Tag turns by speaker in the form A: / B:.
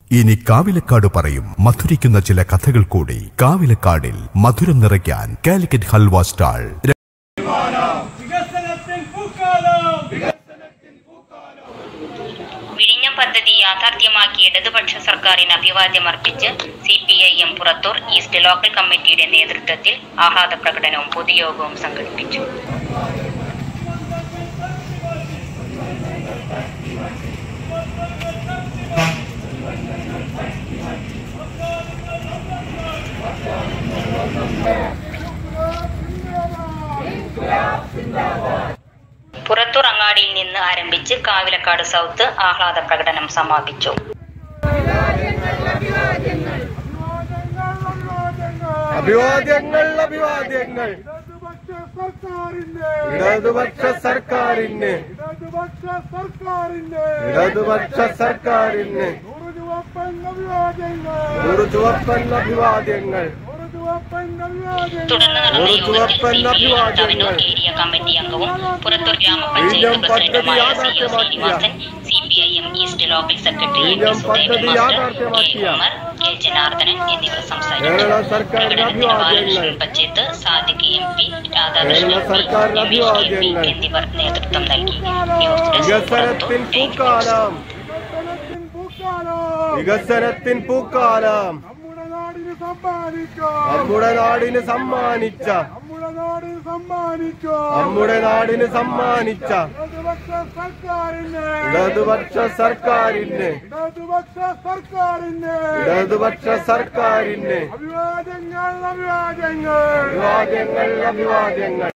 A: ഇനി കാവിലക്കാട് പറയും മധുരിക്കുന്ന ചില കഥകൾ കൂടി കാവിലക്കാടിൽ മധുരം നിറയ്ക്കാൻ കാലിക്കറ്റ് ഹൽവ സ്റ്റാൾ
B: വികസനത്തിൻ പൂക്കാലം
C: വിഴിഞ്ഞം പദ്ധതി യാഥാർത്ഥ്യമാക്കി ഇടതുപക്ഷ സർക്കാരിന് അഭിവാദ്യമർപ്പിച്ച് C P I M Purathur east local കമ്മിറ്റിയുടെ നേതൃത്വത്തിൽ ആഹ്ലാദ പ്രകടനവും പൊതുയോഗവും സംഘടിപ്പിച്ചു പുറത്തൂർ അങ്ങാടിയിൽ നിന്ന് ആരംഭിച്ച് കാവിലക്കാട് സൗത്ത് ആഹ്ലാദ പ്രകടനം സമാപിച്ചു
D: അഭിവാദ്യങ്ങൾ അഭിവാദ്യങ്ങൾ
B: ഇടതുപക്ഷ സർക്കാരിന്റെ
D: ഇടതുപക്ഷ സർക്കാരിന്റെ
B: ഇടതുപക്ഷ സർക്കാരിന്റെ
D: ഇടതുപക്ഷ സർക്കാരിന്റെ
B: നൂറ് ചുവപ്പൻ അഭിവാദ്യങ്ങൾ
D: നൂറ് ചുവപ്പൻ അഭിവാദ്യങ്ങൾ
B: നൂറ് ചുവപ്പൻ അഭിവാദ്യങ്ങൾ
C: തുടർന്ന് നടന്ന
D: ഒരു
C: യോഗത്തിൽ
D: ചുവപ്പൻ
C: സി പി ഐ
D: അഭിവാദ്യങ്ങൾ.
C: തവനൂർ ഏരിയ കമ്മിറ്റി അംഗവും പുറത്തൂർ ഗ്രാമപഞ്ചായത്ത്
D: വിഴിഞ്ഞം
C: പ്രസിഡന്റുമായ
D: പദ്ധതി
C: C O Sreenivasan C P I M east local secretary M P
D: വിഴിഞ്ഞം
C: സുധേവൻ
D: പദ്ധതി
C: മാസ്റ്റർ കെ
D: യാഥാർത്ഥ്യമാക്കിയ
C: ഉമർ കെ ജനാർദ്ദനൻ എന്നിവർ സംസാരിച്ചു
D: കേരള സർക്കാരിന്റെ
C: പ്രകടനത്തിന്
D: അഭിവാദ്യങ്ങൾ.
C: Balakrishnan Pachheth Sadiq M P
D: Kerala
C: Radhakrishnan P
D: സർക്കാരിന്റെ
C: രമേശ് കെ പി
D: അഭിവാദ്യങ്ങൾ.
C: എന്നിവർ നേതൃത്വം നൽകി ന്യൂസ് ഡെസ്ക് പുറത്തൂർ
D: വികസനത്തിൻ
C: ടൈം ന്യൂസ്.
D: പൂക്കാലം
B: വികസനത്തിൻ പൂക്കാലം
D: വികസനത്തിൻ പൂക്കാലം
B: നമ്മുടെ നാടിന് സമ്മാനിക്കാം
D: നമ്മുടെ നാടിന് സമ്മാനിച്ച
B: നമ്മുടെ നാടിന് സമ്മാനിക്കാം
D: നമ്മുടെ നാടിന് സമ്മാനിച്ച
B: ഇടതുപക്ഷ സർക്കാരിന്റെ
D: ഇടതുപക്ഷ സർക്കാരിന്റെ
B: ഇടതുപക്ഷ സർക്കാരിന്റെ
D: ഇടതുപക്ഷ സർക്കാരിന്റെ
B: അഭിവാദ്യങ്ങൾ അഭിവാദ്യങ്ങൾ
D: അഭിവാദ്യങ്ങൾ അഭിവാദ്യങ്ങൾ